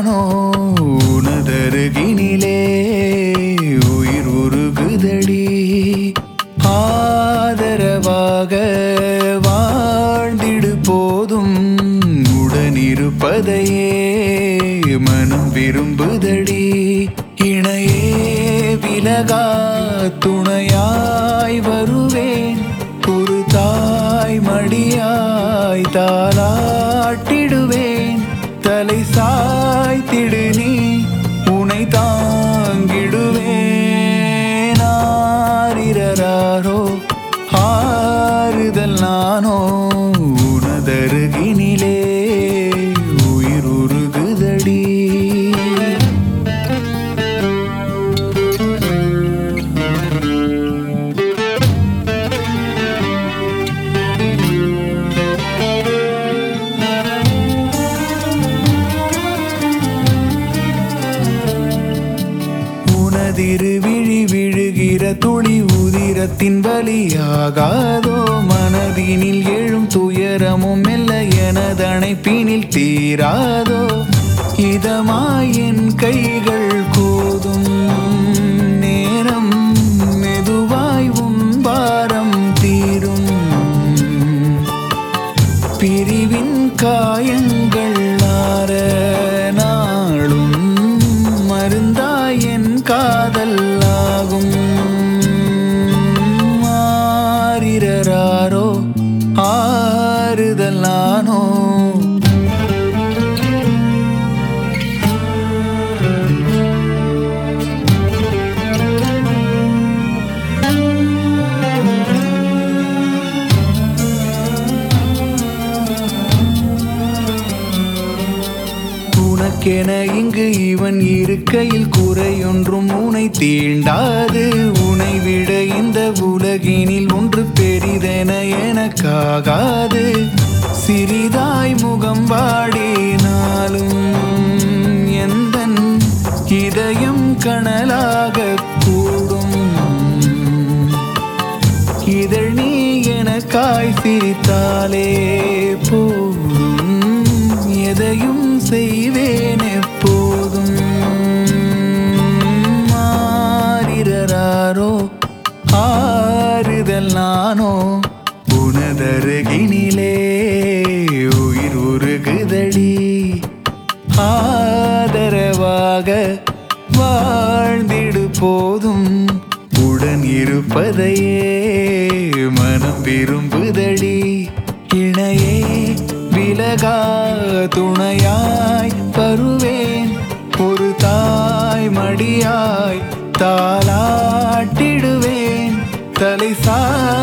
நானோ உனதருகினிலே உயிர் உருகுதடி ஆதரவாக வாழ்ந்திடு போதும் உடனிருப்பதையே மனம் விரும்புதடி இணையே விலகா துணையாய் வருவேன் ஒரு தாய் மடியாய் தாளாட்டிடுவேன் தலை சாய்த்திடு நீ உனை தாங்கிடுவேன் ஆரிரராரோ ஆறுதல் நானோ உனதருகினிலே உயிர் உருகுதடி உனதிரு விழி விழுகிற துளி உதிரத்தின் வலியாகாதோ மனதினில் எழும் துயரமும் மெல்ல எனதணைப்பினில் தீராதோ இதமாய் என் கைகள் கோதும் நேரம் மெதுவாய் உன் பாரம் தீரும் பிரிவின் காயங்கள் ஆற நாளும் மருந்தாய் என் காதல் ஆகும் ஆரிரராரோ ஆறுதல் நானோ உனக்கென இங்கு இவன் இருக்கையில் குறையொன்றும் உனை தீண்டாது உனை விட இந்த உலகினில் ஒன்று பெரிதென எனக்காகாது சிறிதாய் முகம் வாடினாலும் எந்தன் இதயம் கனலாக கூடும் இதழ் நீ எனக்காய் சிரித்தாலே போதும் எதையும் செய்வேன் எப்போதும் மாறிரராரோ ஆறுதல் நானோ உனதருகினிலே உயிர் உருகுதடி ஆதரவாக வாழ்ந்திடு போதும் உடன் இருப்பதையே மனம் விரும்புதடி இணையே விலகா துணையாய் வருவேன் ஒரு தாய் மடியாய் தாளாட்டிடுவேன் தலை சா